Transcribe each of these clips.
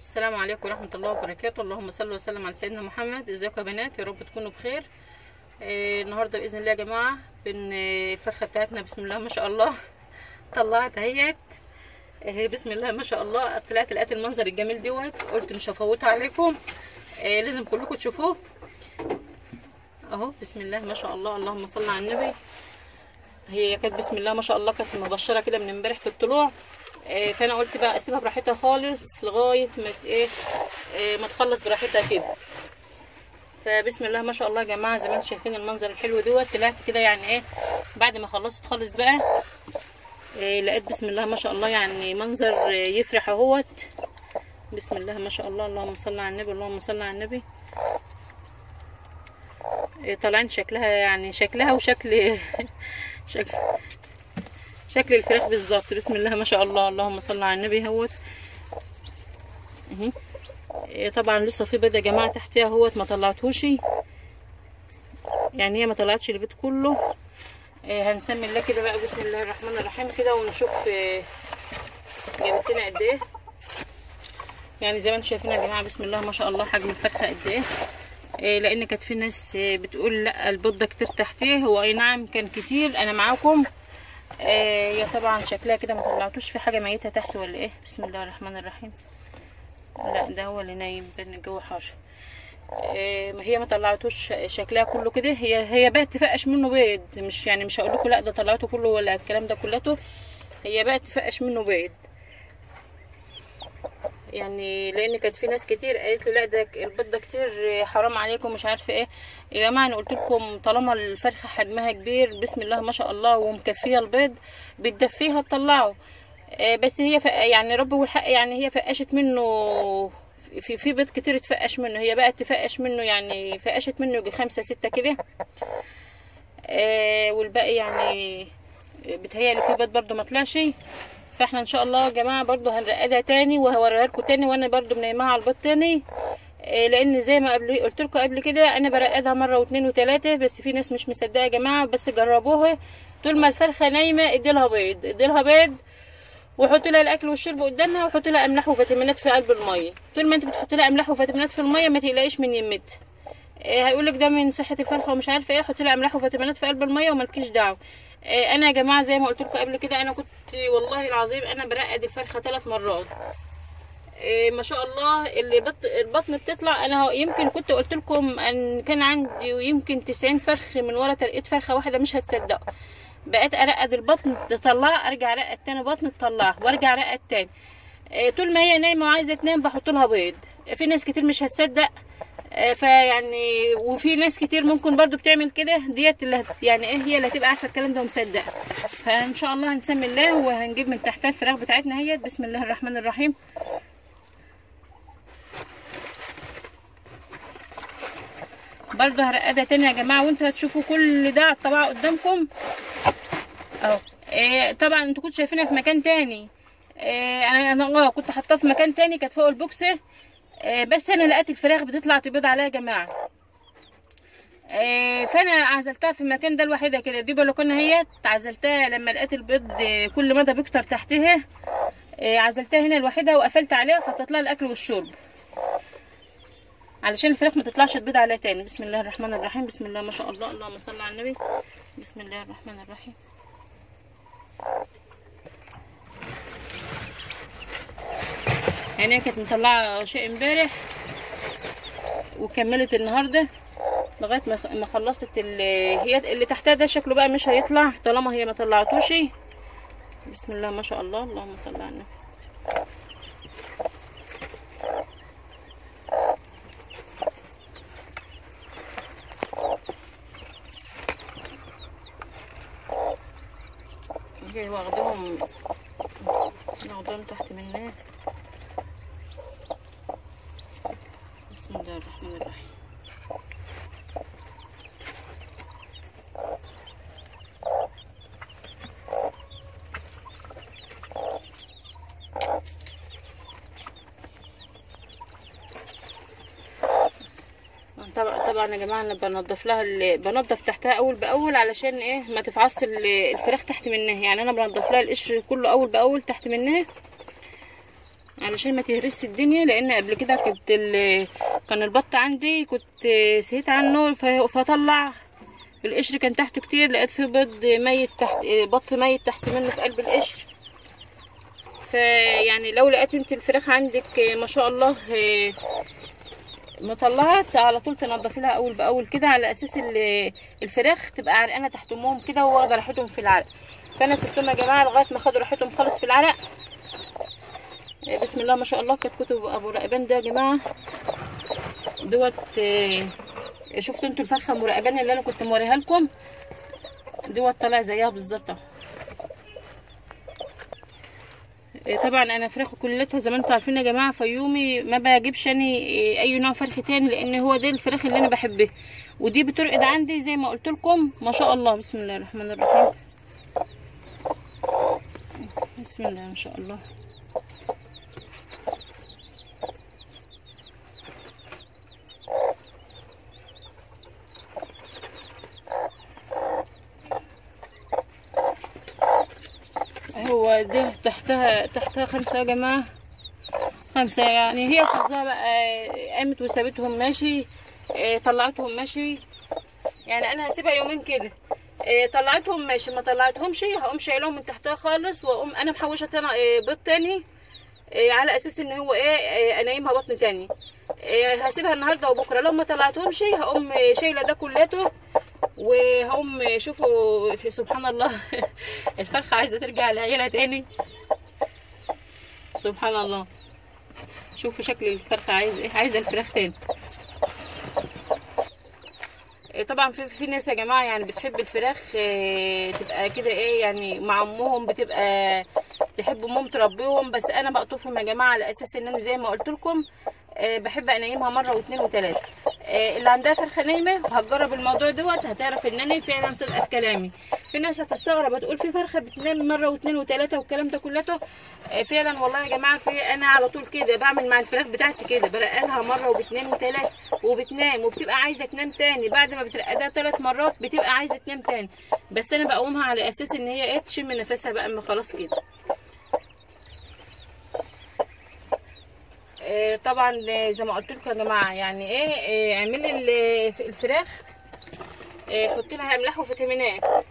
السلام عليكم ورحمة الله وبركاته اللهم صل وسلم على سيدنا محمد ازيكم يا بنات يا رب تكونوا بخير آه النهارده باذن الله يا جماعه بن آه، الفرخه بتاعتنا بسم الله ما شاء الله طلعت اهيت آه بسم الله ما شاء الله طلعت لقيت المنظر الجميل دوت قلت مش هفوتها عليكم آه لازم كلكم تشوفوه اهو بسم الله ما شاء الله اللهم صل على النبي هي كانت بسم الله ما شاء الله كانت مبشره كده من امبارح في الطلوع آه، فانا قلت بقى اسيبها براحتها خالص لغايه ما ت- ايه آه، ما تخلص براحتها كده فبسم الله ما شاء الله يا جماعه زي ما انتم شايفين المنظر الحلو دوت طلعت كده يعني ايه بعد ما خلصت خالص بقى آه، لقيت بسم الله ما شاء الله يعني منظر آه، يفرح اهوت بسم الله ما شاء الله اللهم صل على النبي اللهم صل على النبي آه، طالعين شكلها يعني شكلها وشكل شكل شكل الفراخ بالظبط بسم الله ما شاء الله اللهم صل على النبي اهوت اهي. إيه طبعا لسه في بيض يا جماعه تحتها اهوت ما طلعتهوش يعني هي ما طلعتش البيض كله إيه هنسمي الله كده بقى بسم الله الرحمن الرحيم كده ونشوف إيه جابت لنا قد ايه يعني زي ما انتم شايفين يا جماعه بسم الله ما شاء الله حجم الفرخه قد ايه إيه لان كانت في ناس إيه بتقول لا البيض ده كتير تحتيه هو اي نعم كان كتير انا معاكم آه يا طبعا شكلها كده ما طلعتوش في حاجه ميته تحت ولا ايه بسم الله الرحمن الرحيم لا ده هو اللي نايم بان الجو حر آه ما هي ما طلعتوش شكلها كله كده هي هي بقت تفقش منه بيض مش يعني مش هقول لكم لا ده طلعته كله ولا الكلام ده كلته هي بقت تفقش منه بيض يعني لان كانت في ناس كتير قالت لي لا ده البيض ده كتير حرام عليكم مش عارفه ايه يا جماعه انا قلت لكم طالما الفرخه حجمها كبير بسم الله ما شاء الله ومكفيه البيض بتدفيها تطلعه آه، بس هي فق... يعني رب والحق يعني هي فقشت منه في في بيض كتير اتفقش منه هي بقت تفقش منه يعني فقشت منه يجي خمسة ستة كده آه والباقي يعني بتهيألي في بيض برضو ما طلعش فاحنا ان شاء الله يا جماعه برضو هنرقدها تاني وهوريها لكم تاني وانا برضو منيمها على البيض تاني آه، لان زي ما قبل قلت لكم قبل كده انا برقدها مره واثنين وثلاثه بس في ناس مش مصدقه يا جماعه بس جربوها طول ما الفرخه نايمه اديلها بيض اديلها بيض وحط لها الاكل والشرب قدامها وحط لها املاح وفيتامينات في قلب الميه طول ما انت بتحط لها املاح وفيتامينات في الميه ما تقلقيش من يمتها إيه هيقول لك ده من صحه الفرخه ومش عارفه ايه حط لها املاح وفيتامينات في قلب الميه ومالكيش دعوه إيه انا يا جماعه زي ما قلت لكم قبل كده انا كنت والله العظيم انا برقد الفرخه ثلاث مرات إيه ما شاء الله اللي بط... البطن بتطلع انا يمكن كنت قلت لكم ان كان عندي يمكن 90 فرخ من ورا ترقيت فرخه واحده مش هتصدقوا بقيت ارقد البطن تطلعها ارجع ارقد تاني بطن تطلعها وارجع ارقد تاني إيه طول ما هي نايمه وعايزه تنام بحط لها بيض في ناس كتير مش هتصدق آه، فيعني وفي ناس كتير ممكن برضو بتعمل كده ديت اللي هت- يعني ايه هي اللي هتبقى عارفه الكلام ده ومصدقه فان شاء الله هنسمي الله وهنجيب من تحتها الفراخ بتاعتنا هي بسم الله الرحمن الرحيم برضو هرقدها تاني يا جماعه وانتوا هتشوفوا كل ده على الطبعه قدامكم اهو إيه طبعا انتوا كنتوا شايفينها في مكان تاني إيه انا انا اه كنت حاطاها في مكان تاني كانت فوق البوكسه إيه بس انا لقيت الفراخ بتطلع تبيض عليها يا جماعه إيه فانا عزلتها في المكان ده الوحيده كده دي بلكونه هي عزلتها لما لقيت البيض إيه، كل مدى بيكتر تحتها إيه عزلتها هنا الوحيده وقفلت عليها وحطيت لها الاكل والشرب علشان الفراخ ما تطلعش تبيض عليها تاني بسم الله الرحمن الرحيم بسم الله ما شاء الله اللهم صل على النبي بسم الله الرحمن الرحيم يعني هي كانت مطلعه شيء امبارح وكملت النهارده لغايه ما ما خلصت ال- هي اللي تحتها ده شكله بقى مش هيطلع طالما هي ما طلعتوش بسم الله ما شاء الله اللهم صل على النبي هي واخدهم واخدهم تحت منها بسم الله الرحمن الرحيم طبعا طبعا يا جماعه انا بنضف لها ال- بنضف تحتها اول باول علشان ايه ما تفعص ال- الفراخ تحت منها يعني انا بنضف لها القشر كله اول باول تحت منها علشان ما تهرس الدنيا لان قبل كده كنت ال- كان البط عندي كنت سهيت عنه ف- فطلع القشر كان تحته كتير لقيت في بيض ميت تحت بط ميت تحت منه في قلب القشر فيعني لو لقيت انت الفراخ عندك ما شاء الله آه، مطلعت على طول تنضفي لها اول باول كده على اساس ال- الفراخ تبقى عرقانه تحت امهم كده واخده راحتهم في العرق فانا سبتهم يا جماعه لغايه ما خدوا راحتهم خالص في العرق آه، بسم الله ما شاء الله كانت كتب ابو رقبان ده يا جماعه دوت آه، شفتوا انتوا الفرخه ام رقبان اللي انا كنت موريها لكم دوت طالع زيها بالظبط اهو إيه طبعا انا فراخ كلتها زي ما انتم عارفين يا جماعه فيومي ما بجيبش انا إيه اي نوع فرخ تاني لان هو ده الفراخ اللي انا بحبها ودي بترقد عندي زي ما قلت لكم ما شاء الله بسم الله الرحمن الرحيم بسم الله ما شاء الله هو ده تحتها تحتها خمسة يا جماعة خمسة يعني هي حظها بقى قامت وسابتهم ماشي آه، طلعتهم ماشي يعني انا هسيبها يومين كده آه، طلعتهم ماشي ما طلعتهمش هقوم شايلهم من تحتها خالص واقوم انا محوشه تاني آه، بيض تاني آه، على اساس ان هو ايه آه، انيمها بطن تاني آه، هسيبها النهارده وبكره لو ما طلعتهمش هقوم آه، شايله ده كلته وهم شوفوا في سبحان الله الفرخة عايزة ترجع لعيلها تاني سبحان الله شوفوا شكل الفرخة عايز ايه عايزة الفراخ تاني إيه طبعا في في ناس يا جماعه يعني بتحب الفراخ إيه، تبقى كده ايه يعني مع امهم بتبقى تحب امهم تربيهم بس انا بقطفهم يا جماعه على اساس ان انا زي ما قلت لكم آه، بحب انيمها مره واثنين وثلاثه آه، اللي عندها فرخه نايمه وهتجرب الموضوع دوت هتعرف ان انا فعلا صادقه في كلامي في ناس هتستغرب هتقول في فرخه بتنام مره واثنين وثلاثه والكلام ده كلته آه، فعلا والله يا جماعه في انا على طول كده بعمل مع الفراخ بتاعتي كده برقلها مره وبتنام وثلاثه وبتنام وبتبقى عايزه تنام تاني بعد ما بترقدها ثلاث مرات بتبقى عايزه تنام تاني بس انا بقومها على اساس ان هي ايه تشم نفسها بقى اما خلاص كده آه، طبعا آه، زي ما قلت لكم يا جماعه يعني ايه آه، اعملي ال- الفراخ آه، حطي لها املاح وفيتامينات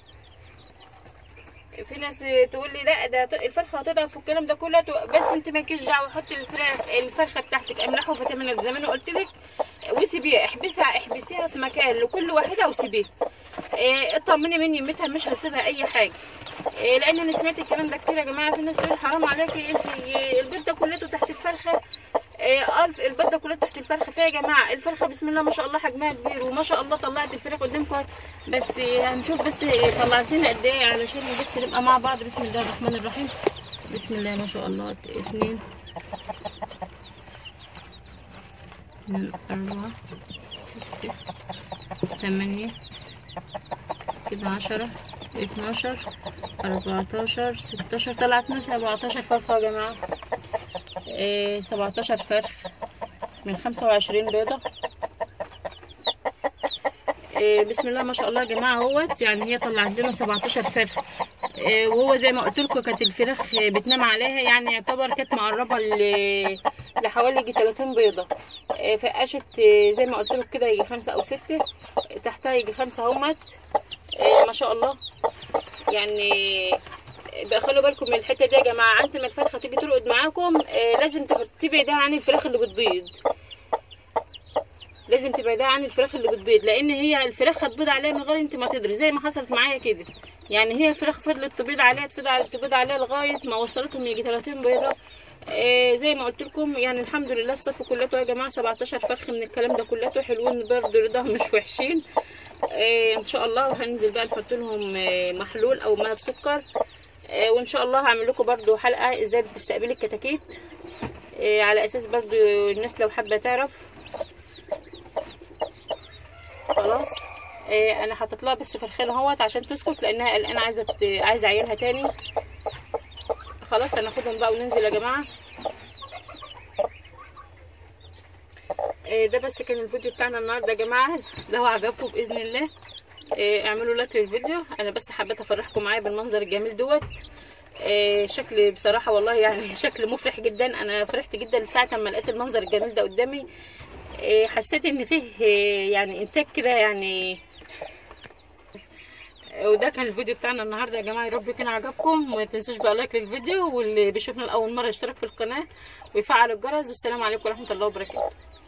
في ناس تقول لي لا ده الفرخه هتضعف والكلام ده كله بس انت مالكيش دعوه حطي الفراخ الفرخه بتاعتك املاح وفيتامينات زي ما انا قلت لك وسيبيها احبسها احبسيها في مكان لكل واحده وسيبيها إيه، اطمني من يمتها مش هسيبها اي حاجه إيه، لان انا سمعت الكلام ده كتير يا جماعه في ناس تقول حرام عليكي انت البيض ده كلته تحت الفرخه إيه، الف البيض ده كله تحت الفرخه فيا جماعه الفرخه بسم الله ما شاء الله حجمها كبير وما شاء الله طلعت الفراخ قدامكم بس إيه، هنشوف بس إيه، طلعت لنا قد ايه علشان بس نبقى مع بعض بسم الله الرحمن الرحيم بسم الله ما شاء الله اتنين اتنين أربعة ستة ثمانية كده عشرة اتناشر أربعتاشر ستاشر طلعت لنا سبعتاشر فرخة يا جماعة إيه سبعتاشر فرخ من خمسة وعشرين بيضة إيه بسم الله ما شاء الله يا جماعة اهوت يعني هي طلعت لنا سبعتاشر فرخ إيه وهو زي ما قلت لكم كانت الفراخ بتنام عليها يعني يعتبر كانت مقربة ل- لحوالي يجي 30 بيضة إيه فقشت إيه زي ما قلت لكم كده يجي خمسة أو ستة تحتها يجي خمسة اهمت إيه ما شاء الله يعني بقى خلوا بالكم من الحته دي يا جماعه عند ما الفرخه تيجي ترقد معاكم آه لازم تحط- تبعدها عن الفراخ اللي بتبيض لازم تبعدها عن الفراخ اللي بتبيض لان هي الفراخ هتبيض عليها من غير انت ما تدري زي ما حصلت معايا كده يعني هي الفراخ فضلت تبيض عليها تبيض عليها تبيض عليها لغايه ما وصلتهم يجي 30 بيضه آه زي ما قلت لكم يعني الحمد لله الصف كلته يا جماعه 17 فرخ من الكلام ده كلته حلوين برضه رضاهم مش وحشين آه ان شاء الله وهننزل بقى نحط لهم آه محلول او ماء بسكر آه وان شاء الله هعمل لكم برضو حلقه ازاي بتستقبلي الكتاكيت آه على اساس برضو الناس لو حابه تعرف خلاص آه انا حاطط لها بس فرخين اهوت عشان تسكت لانها قلقانه عايزه ت- عايزه عيالها تاني خلاص هناخدهم بقى وننزل يا جماعه آه، ده بس كان الفيديو بتاعنا النهارده يا جماعه لو عجبكم باذن الله آه، اعملوا لايك للفيديو انا بس حبيت افرحكم معايا بالمنظر الجميل دوت آه، شكل بصراحه والله يعني شكل مفرح جدا انا فرحت جدا ساعه ما لقيت المنظر الجميل ده قدامي آه، حسيت ان فيه آه، يعني انتاج كده يعني وده كان الفيديو بتاعنا النهارده يا جماعه يا رب يكون عجبكم وما تنسوش بقى لايك للفيديو واللي بيشوفنا لاول مره يشترك في القناه ويفعل الجرس والسلام عليكم ورحمه الله وبركاته